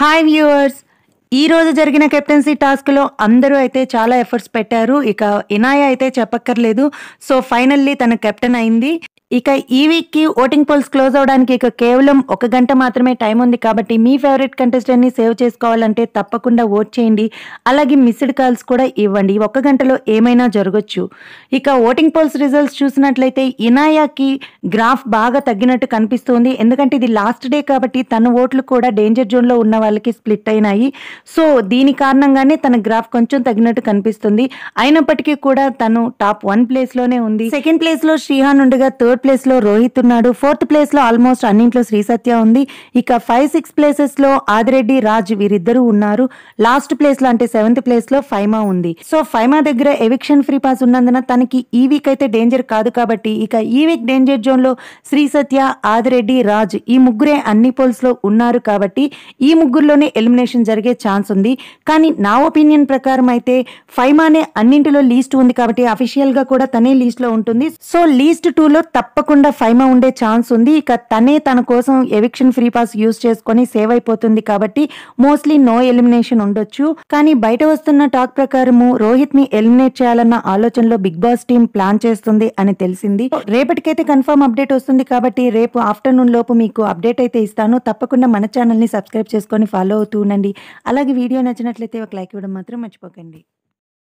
hi viewers ఈ రోజు జరిగిన కెప్టెన్సీ టాస్క్లో అందరూ అయితే చాలా ఎఫర్ట్స్ పెట్టారు ఇక ఇనాయ అయితే చెప్పక్కర్లేదు సో ఫైనల్లీ తన కెప్టెన్ అయింది ఇక ఈ వీక్కి ఓటింగ్ పోల్స్ క్లోజ్ అవడానికి ఇక కేవలం ఒక గంట మాత్రమే టైం ఉంది కాబట్టి మీ ఫేవరెట్ కంటెస్టెంట్ని సేవ్ చేసుకోవాలంటే తప్పకుండా ఓట్ చేయండి అలాగే మిస్డ్ కాల్స్ కూడా ఇవ్వండి ఈ ఒక్క గంటలో ఏమైనా జరగచ్చు ఇక ఓటింగ్ పోల్స్ రిజల్ట్స్ చూసినట్లయితే ఇనాయాకి గ్రాఫ్ బాగా తగ్గినట్టు కనిపిస్తుంది ఎందుకంటే ఇది లాస్ట్ డే కాబట్టి తన ఓట్లు కూడా డేంజర్ జోన్లో ఉన్న వాళ్ళకి స్ప్లిట్ అయినాయి సో దీని కారణంగానే తన గ్రాఫ్ కొంచెం తగ్గినట్టు కనిపిస్తుంది అయినప్పటికీ కూడా తను టాప్ వన్ ప్లేస్లోనే ఉంది సెకండ్ ప్లేస్లో శ్రీహాన్ ఉండగా థర్డ్ ప్లేస్లో రోహిత్ ఉన్నాడు ఫోర్త్ ప్లేస్లో ఆల్మోస్ట్ అన్నింట్లో శ్రీ సత్య ఉంది ఇక ఫైవ్ సిక్స్ ప్లేసెస్లో ఆదిరెడ్డి రాజ్ వీరిద్దరూ ఉన్నారు లాస్ట్ ప్లేస్లో అంటే సెవెంత్ ప్లేస్లో ఫైమా ఉంది సో ఫైమా దగ్గర ఎవిక్షన్ ఫ్రీ పాస్ ఉన్నందున తనకి ఈ వీక్ అయితే డేంజర్ కాదు కాబట్టి ఇక ఈ వీక్ డేంజర్ జోన్లో శ్రీ సత్య ఆదిరెడ్డి రాజ్ ఈ ముగ్గురే అన్ని పోల్స్లో ఉన్నారు కాబట్టి ఈ ముగ్గురులోనే ఎలిమినేషన్ జరిగే ఛాన్స్ ఉంది కానీ నా ఒపీనియన్ ప్రకారం అయితే ఫైమానే అన్నింటిలో లీస్ట్ ఉంది కాబట్టి అఫీషియల్ గా కూడా తనే లీస్ట్ లో ఉంటుంది సో లీస్ట్ టూ లో తప్పకుండా ఫైమా ఉండే ఛాన్స్ ఉంది ఇక తనే తన కోసం ఎవిక్షన్ ఫ్రీ పాస్ యూస్ చేసుకొని సేవ్ అయిపోతుంది కాబట్టి మోస్ట్లీ నో ఎలిమినేషన్ ఉండొచ్చు కానీ బయట వస్తున్న టాక్ ప్రకారము రోహిత్ ని ఎలిమినేట్ చేయాలన్న ఆలోచనలో బిగ్ బాస్ టీం ప్లాన్ చేస్తుంది అని తెలిసింది రేపటికైతే కన్ఫర్మ్ అప్డేట్ వస్తుంది కాబట్టి రేపు ఆఫ్టర్నూన్ లోపు మీకు అప్డేట్ అయితే ఇస్తాను తప్పకుండా మన ఛానల్ ని సబ్స్క్రైబ్ చేసుకొని ఫాలో అవుతూ ఉండండి అలాగే వీడియో నచ్చినట్లయితే ఒక లైక్ ఇవ్వడం మాత్రం మర్చిపోకండి